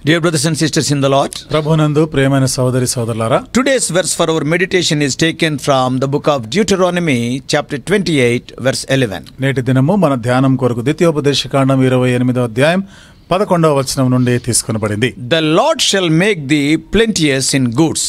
Dear brothers and sisters in the Lord, ప్రభునందు ప్రేమైన సోదరి సోదరులారా today's verse for our meditation is taken from the book of Deuteronomy, chapter 28, verse 11. నేటి దినము మన ధ్యానం కొరకు ద్వితీయోపదేశకాండం ఇరవై ఎనిమిదో అధ్యాయం పదకొండవ వచనం నుండి తీసుకొనబడింది The Lord shall make thee plenteous in goods.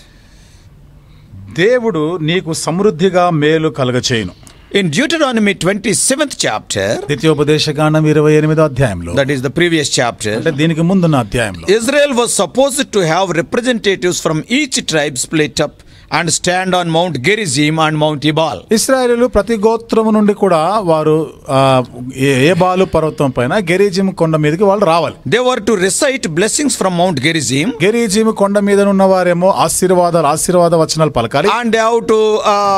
దేవుడు నీకు సమృద్ధిగా మేలు కలగచేయును In Deuteronomy 27th chapter, ద్వితీయోపదేశకాండం ఇరవై ఎనిమిదో అధ్యాయంలో that is the previous chapter, అంటే దీనికి ముందున్న అధ్యాయంలో Israel was supposed to have representatives from each tribe split up and stand on Mount Gerizim and Mount Ebal. ఇస్రాయేలు ప్రతి గోత్రము నుండి కూడా వారు ఆ, ఏ- ఏ బాలు పర్వతం పైన గెరీజిం కొండ మీదకి వాళ్ళు రావాలి They were to recite blessings from Mount Gerizim గెరీజిం కొండ మీద ఉన్న వారేమో ఆశీర్వాదాలు ఆశీర్వాద వచనాలు పలకాలి and they have to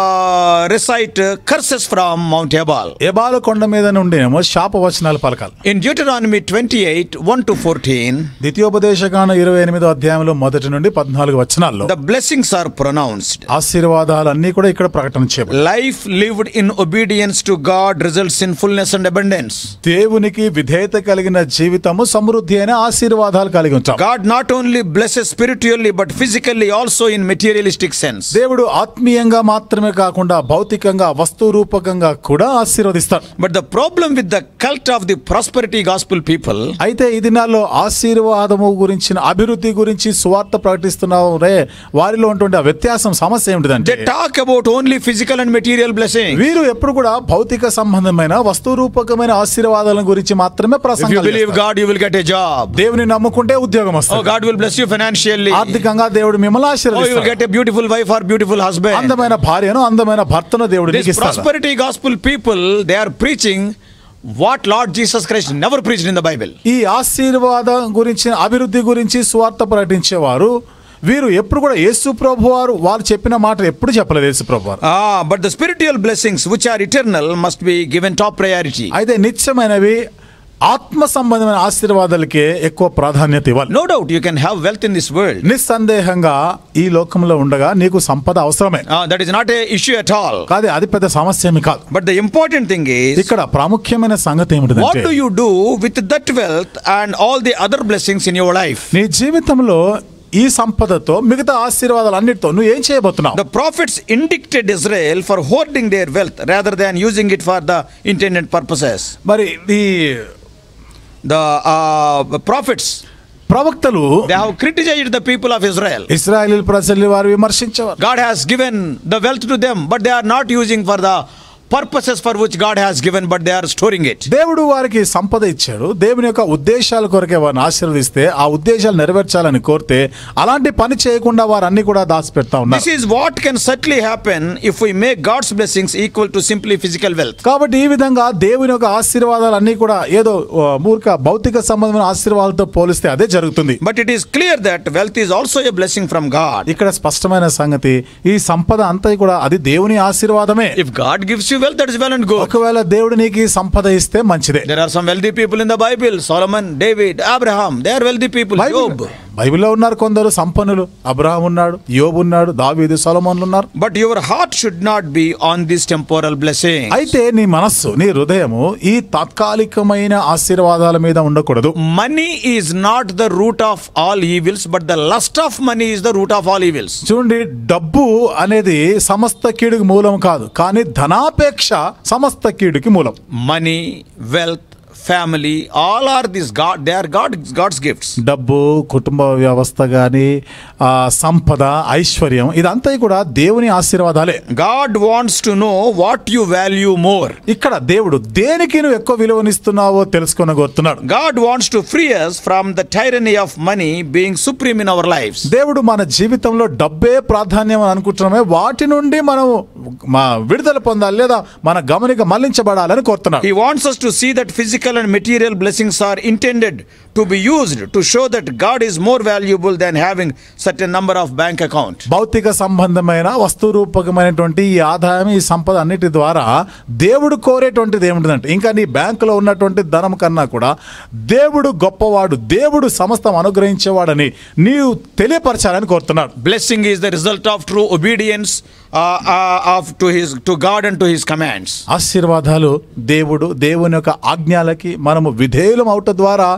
uh, recite uh, curses from Mount Ebal. ఎబాలు కొండ మీద నుండి ఏమో శాప వచనాలు పలకాలి In Deuteronomy 28 1 to 14, ద్వితీయోపదేశకాండ ఇరవై ఎనిమిదో అధ్యాయంలో మొదటి నుండి పద్నాలుగు వచనాల్లో the blessings are pronounced. ఆశీర్వాదాలు అన్ని కూడా ఇక్కడ ప్రకటన చేయబడి Life lived in obedience to God results in fullness and abundance. దేవునికి విధేయత కలిగిన జీవితము సమృద్ధి అయిన ఆశీర్వాదాలు కలిగి ఉంటాం God not only blesses spiritually but physically also in materialistic sense. దేవుడు ఆత్మీయంగా మాత్రమే కాకుండా భౌతికంగా వస్తు రూపకంగా కూడా ఆశీర్వదిస్తాడు But the problem with the cult of the prosperity gospel people, అయితే ఈ దినాల్లో ఆశీర్వాదము గురించిన అభివృద్ధి గురించి సువార్త ప్రకటిస్తున్నావు రే వారిలో ఉన్నటువంటి ఆ వ్యత్యాసం సమస్య ఏమిటిదంటే they talk about only physical and material blessing. వీరు ఎప్పుడు కూడా భౌతిక సంబంధమైన వస్తు రూపకమైన ఆశీర్వాదాల గురించి మాత్రమే If you ప్రసంగాలు believe చేస్తారు. God, you will get a job. దేవుని నమ్ముకుంటే ఉద్యోగం Oh, వస్తుంది God will bless you financially. Oh, ఆర్థికంగా దేవుడు మిమ్మల్ని you will ఆశీర్వదిస్తాడు get a beautiful wife or beautiful husband. అందమైన భార్యను అందమైన భర్తను దేవుడు నీకు These ఇస్తాడు prosperity gospel people, they are preaching what Lord Jesus Christ never preached in the Bible. ఈ ఆశీర్వాదం గురించి అభివృద్ధి గురించి స్వార్థ ప్రకటించేవారు వీరు ఎప్పుడు కూడా యేసు ప్రభు వారు వారు చెప్పిన మాట ఎప్పుడు చెప్పలేదు యేసు ప్రభు వారు Ah, but the spiritual blessings which are eternal must be given top priority. అయితే నిత్యమైనవి ఆత్మ సంబంధమైన ఆశీర్వాదాలకే ఎక్కువ ప్రాధాన్యత ఇవ్వాలి No doubt you can have wealth in this world. నిస్సందేహంగా ఈ లోకంలో ఉండగా నీకు సంపద అవసరమే Ah, that is not a issue at all. కాదు అది పెద్ద సమస్య ఏమి కాదు But the important thing is, ఇక్కడ ప్రాముఖ్యమైన సంగతి what ఏమిటంటే do you do with that wealth and all the other blessings in your life? నీ జీవితంలో ఈ సంపదతో మిగతా ఆశీర్వాదాలు అన్నిటితో నువ్వు ఏం చేయబోతున్నావు The prophets indicted Israel for hoarding their wealth rather than using it for the intended purposes. మరి ఈ The uh, prophets, ప్రవక్తలు they have criticized the people of Israel. Israel ప్రజల్ని వారు విమర్శించేవారు God has given the wealth to them, but they are not using for the purposes for which God has given, but they are storing it. దేవుడు వారికి సంపద ఇచ్చాడు దేవుని యొక్క ఉద్దేశాల కొరకే వారిని ఆశీర్వదిస్తే ఆ ఉద్దేశాలు నెరవేర్చాలని కోరితే అలాంటి పని చేయకుండా వారు అన్ని కూడా దాచిపెడతా This ఉన్నారు is what can certainly happen if we make God's blessings equal to simply physical wealth. కాబట్టి ఈ విధంగా దేవుని యొక్క ఆశీర్వాదాలు అన్ని కూడా ఏదో ఆ, మూర్ఖ భౌతిక సంబంధమైన ఆశీర్వాదాలతో పోలిస్తే అదే జరుగుతుంది But it is clear that wealth is also a blessing from God. ఇక్కడ స్పష్టమైన సంగతి ఈ సంపద అంతా కూడా అది దేవుని ఆశీర్వాదమే If God gives you wealth, that is well and good. ఒకవేళ దేవుడు నీకు ఈ సంపద ఇస్తే మంచిదే There are some wealthy people in the Bible Solomon, David, Abraham. They are wealthy people. Bible Job. బైబిల్లో ఉన్నారు కొందరు సంపన్నులు అబ్రహాం ఉన్నాడు యోబు ఉన్నాడు దావీదు సొలమోన్లు ఉన్నారు But your heart should not be on this temporal blessing. అయితే నీ మనస్సు నీ హృదయము ఈ తాత్కాలికమైన ఆశీర్వాదాల మీద ఉండకూడదు Money is not the root of all evils, but the lust of money is the root of all evils. చూడండి డబ్బు అనేది సమస్త కీడుకి మూలం కాదు కానీ ధనాపేక్ష సమస్త కీడుకి మూలం Money, wealth, family, all are these God. They are God, God's gifts. డబ్బు కుటుంబ వ్యవస్థ గాని ఆ, సంపద ఐశ్వర్యం ఇదంతా కూడా దేవుని ఆశీర్వాదాలే God wants to know what you value more. ఇక్కడ దేవుడు దేనికి నువ్వు ఎక్కువ విలువనిస్తున్నావో తెలుసుకొని కోరుతున్నాడు God wants to free us from the tyranny of money being supreme in our lives. దేవుడు మన జీవితంలో డబ్బే ప్రాధాన్యం అని అనుకుంటున్నామే వాటి నుండి మనం మా విడుదల పొందాలి లేదా మన గమనిక మళ్లించబడాలని కోరుతున్నాడు He wants us to see that physical and material blessings are intended to be used to show that God is more valuable than having certain number of bank account. భౌతిక సంబంధమైన వస్తు రూపకమైనటువంటి ఈ ఆదాయం ఈ సంపద అన్నిటి ద్వారా దేవుడు కోరేటువంటిది ఏమిటంటే ఇంకా నీ బ్యాంకులో ఉన్నటువంటి ధనం కన్నా కూడా దేవుడు గొప్పవాడు దేవుడు సమస్తం అనుగ్రహించేవాడని నీవు తెలియపరచాలని కోరుతున్నాడు Blessing is the result of true obedience uh, uh, of to his to God and to his commands. ఆశీర్వాదాలు దేవుడు దేవుని యొక్క ఆజ్ఞలకి మనము విధేయులం అవట ద్వారా మనము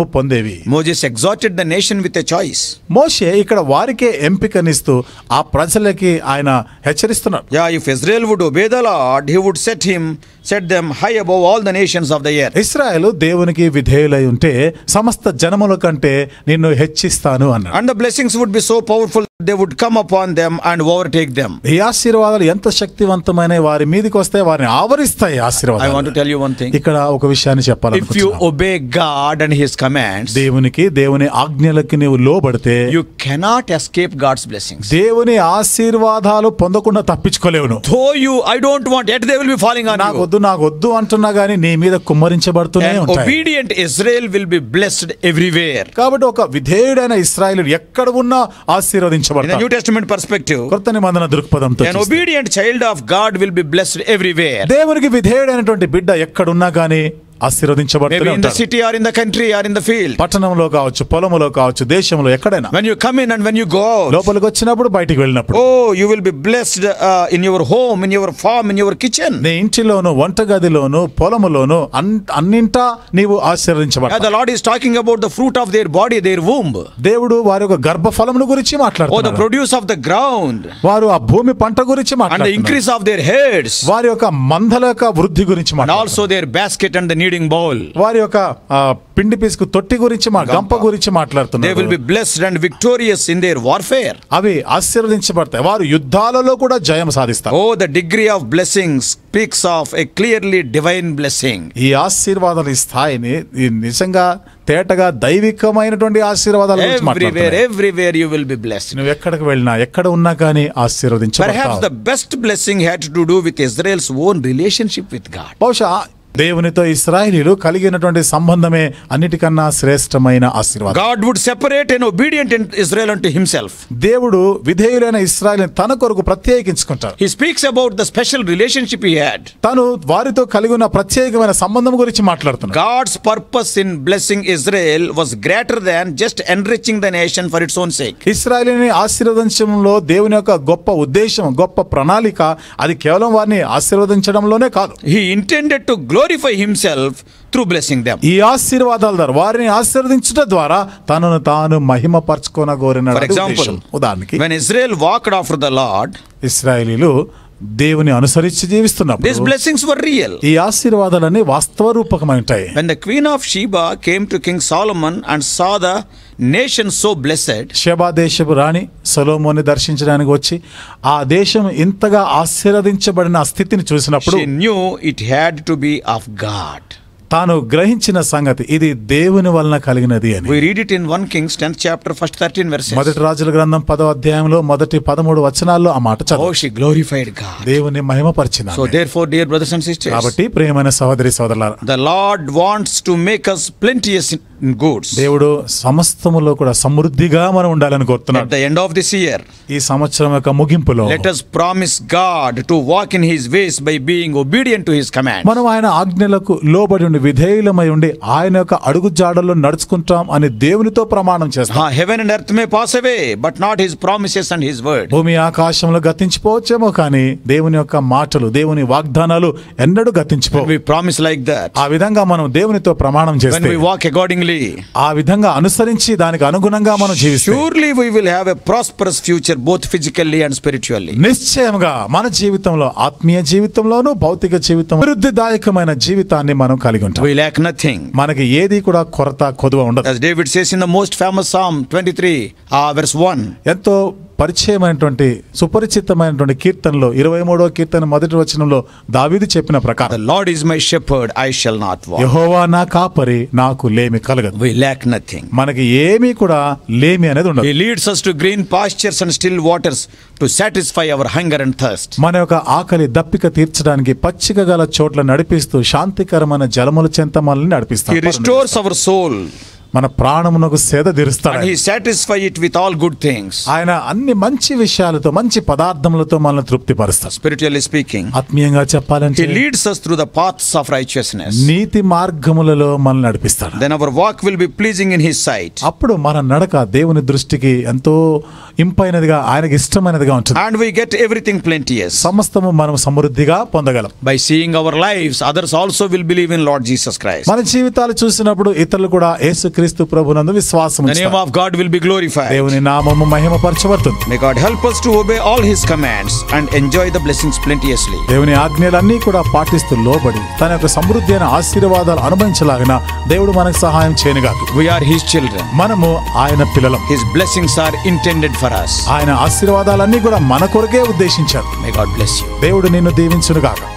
ఆశీర్వాదము పొందేవి Moses exhorted the nation with a choice. మోషే ఇక్కడ వారికే ఎంపికనిస్తూ ఆ ప్రజలకి ఆయన హెచ్చరిస్తున్నాడు Yeah, if Israel would obey the Lord, he would set him, set them high above all the nations of the earth. Israel దేవునికి విధేయులై ఉంటే సమస్త జనముల కంటే నిన్ను హెచ్చిస్తాను అన్నాడు And the blessings would be so powerful they would come upon them and overtake them. ఈ ఆశీర్వాదాలు ఎంత శక్తివంతమైన వారి మీదకి వస్తే వారిని ఆవరిస్తాయి I want to ఆశీర్వాదాలు tell you one thing. ఇక్కడ ఒక విషయాన్ని If you చెప్పాలి obey God and His commands, దేవునికి దేవుని ఆజ్ఞలకి నీవు లోబడితే you cannot escape God's blessings. దేవుని ఆశీర్వాదాలు పొందకుండా తప్పించుకోలేవు నువ్వు Though you, I don't want, yet they will be falling on నాకు you. వద్దు నాకు వద్దు అంటున్నా గానీ నీ మీద కుమ్మరించబడుతూనే And ఉంటాయి obedient Israel will be blessed everywhere. కాబట్టి ఒక విధేయుడైన ఇస్రాయేలు ఎక్కడ ఉన్నా In the New ఆశీర్వదించబడతాడు Testament perspective, కొత్త నిబంధన దృక్పథంతో an చూస్తే. obedient child of God will be blessed everywhere. దేవునికి విధేయుడైనటువంటి బిడ్డ ఎక్కడున్నా గానీ ఆశీర్వదించబడుతూనే Maybe in the ఉంటాడు city or in the country or in the field. పట్టణంలో కావచ్చు పొలములో కావచ్చు దేశంలో ఎక్కడైనా When you come in and when you go out, లోపలికి వచ్చినప్పుడు బయటికి వెళ్ళినప్పుడు oh, you will be blessed uh, in your home, in your farm, in your kitchen. నీ ఇంటిలోను వంటగదిలోను పొలములోను అన్- అన్నింటా నీవు Uh, ఆశీర్వదించబడతావు the Lord is talking about the fruit of their body, their womb, దేవుడు వారి యొక్క గర్భఫలమును గురించి or the మాట్లాడుతున్నారు produce of the ground, వారు ఆ భూమి పంట గురించి and the మాట్లాడుతున్నారు increase of their heads, వారి యొక్క మందల యొక్క వృద్ధి గురించి and మాట్లాడుతున్నారు also their basket and the kneading bowl. వారి యొక్క ఆ, పిండి పిసుకు తొట్టి గురించి మా గంప గురించి They will మాట్లాడుతున్నారు be blessed and victorious in their warfare. అవి ఆశీర్వదించబడతాయి వారు యుద్ధాలలో కూడా జయం సాధిస్తారు Oh, the degree of blessing speaks of a clearly divine blessing. ఈ ఆశీర్వాదాల ఈ స్థాయిని ఈ నిజంగా తేటగా దైవికమైనటువంటి ఆశీర్వాదాల గురించి Everywhere, మాట్లాడుతున్నాయి. everywhere you will be blessed. నువ్వు ఎక్కడికి వెళ్ళినా ఎక్కడ ఉన్నా కానీ Perhaps ఆశీర్వదించబడతావు the best blessing had to do with Israel's own relationship with God. బహుశా దేవునితో ఇస్రాయేలీలు కలిగినటువంటి సంబంధమే అన్నిటికన్నా శ్రేష్టమైన ఆశీర్వాదం God would separate an obedient Israel unto himself. దేవుడు విధేయులైన ఇస్రాయేల్ తన కొరకు ప్రత్యేకించుకుంటారు He speaks about the special relationship he had. తను వారితో కలిగి ఉన్న ప్రత్యేకమైన సంబంధం గురించి మాట్లాడుతున్నాడు God's purpose in blessing Israel was greater than just enriching the nation for its own sake. ఇస్రాయేలీని ఆశీర్వదించడంలో దేవుని యొక్క గొప్ప ఉద్దేశం గొప్ప ప్రణాళిక అది కేవలం వారిని ఆశీర్వదించడంలోనే కాదు He intended to glorify himself through blessing them. ఈ ఆశీర్వాదాల ద్వారా వారిని ఆశీర్వదించుట ద్వారా తనను తాను మహిమ పరచుకోనగోరిన For example, ఉదాహరణకి when Israel walked after the Lord, ఇస్రాయేలీలు దేవుని అనుసరించి these జీవిస్తున్నప్పుడు blessings were real. ఈ ఆశీర్వాదాలన్నీ వాస్తవ రూపకమై ఉంటాయి When the queen of Sheba came to King Solomon and saw the nation so blessed, Sheba దేశపు రాణి సొలోమోని దర్శించడానికి వచ్చి ఆ దేశం ఇంతగా ఆశీర్వదించబడిన ఆ స్థితిని చూసినప్పుడు she knew it had to be of God. తాను గ్రహించిన సంగతి ఇది దేవుని వలన కలిగినది అని We read it in 1 Kings 10th chapter, first 13 verses. మొదటి రాజుల గ్రంథం పదో అధ్యాయంలో మొదటి పదమూడు వచనాల్లో ఆ మాట Oh, చదువు she glorified God. దేవుని మహిమపరిచిన So therefore, dear brothers and sisters, కాబట్టి ప్రియమైన సహోదరి సోదరులారా the Lord wants to make us plenteous in in goods. దేవుడు సమస్తములో కూడా సమృద్ధిగా మనం ఉండాలని At కోరుతున్నాడు the end of this year, ఈ సంవత్సరం యొక్క ముగింపులో let us promise God to walk in His ways by being obedient to His command. మనం ఆయన ఆజ్ఞలకు లోబడి ఉండి విధేయులమై ఉండి ఆయన యొక్క అడుగు జాడల్లో నడుచుకుంటాం అని దేవునితో ప్రమాణం చేస్తాం Ah, heaven and earth may pass away, but not His promises and His word. భూమి ఆకాశంలో గతించిపోవచ్చేమో కానీ దేవుని యొక్క మాటలు దేవుని వాగ్దానాలు ఎన్నడూ గతించిపో We promise like that. ఆ విధంగా మనం దేవునితో ప్రమాణం When చేస్తే we walk accordingly, ఆ విధంగా అనుసరించి దానికి అనుగుణంగా మనం జీవిస్తాం surely we will have a prosperous future, both physically and spiritually. నిశ్చయంగా మన జీవితంలో ఆత్మీయ జీవితంలోను భౌతిక జీవితం అభివృద్ధిదాయకమైన జీవితాన్ని మనం కలిగి ఉంటాం We lack nothing. మనకి ఏది కూడా కొరత కొదువ ఉండదు As David says in the most famous Psalm 23, uh, verse 1. ఎంతో పరిచయమైనటువంటి సుపరిచితమైనటువంటి కీర్తనలో ఇరవై మూడో కీర్తన మొదటి వచనంలో దావీదు చెప్పిన The ప్రకారం Lord is my shepherd, I shall not want. యహోవా నా కాపరి నాకు లేమి కలగదు We lack nothing. మనకి ఏమీ కూడా లేమి అనేది ఉండదు He leads us to green pastures and still waters to satisfy our hunger and thirst. మన యొక్క ఆకలి దప్పిక తీర్చడానికి పచ్చిక గల చోట్ల నడిపిస్తూ శాంతికరమైన జలముల చెంత మనల్ని He నడిపిస్తాడు restores our soul మన ప్రాణమునకు సేద and తీరుస్తాడు He satisfies it with all good things. ఆయన అన్ని మంచి విషయాలతో మంచి పదార్థములతో మనల్ని తృప్తిపరుస్తాడు Spiritually speaking, ఆత్మీయంగా చెప్పాలంటే He leads us through the paths of righteousness. నీతి మార్గములలో మనల్ని నడిపిస్తాడు Then our walk will be pleasing in His sight. అప్పుడు మన నడక దేవుని దృష్టికి ఎంతో ఇంపైనదిగా ఆయనకి ఇష్టమైనదిగా ఉంటుంది And we get everything plenteous. సమస్తము మనం సమృద్ధిగా పొందగలం By seeing our lives, others also will believe in Lord Jesus Christ. మన జీవితాలు చూసినప్పుడు ఇతరులు కూడా యేసుక్రీస్తు యేసుక్రీస్తు ప్రభునందు విశ్వాసం The name ఉంచుతారు. of God will be glorified. దేవుని నామము మహిమపరచబడుతుంది May God help us to obey all His commands and enjoy the blessings plenteously. దేవుని ఆజ్ఞలన్నీ కూడా పాటిస్తూ లోబడి తన యొక్క సమృద్ధి అయిన ఆశీర్వాదాలు అనుభవించలాగిన దేవుడు మనకు సహాయం చేయనుగాక We are His children. మనము ఆయన పిల్లలం His blessings are intended for us. ఆయన ఆశీర్వాదాలన్నీ కూడా మన కొరకే ఉద్దేశించారు May God bless you. దేవుడు నిన్ను దీవించునుగాక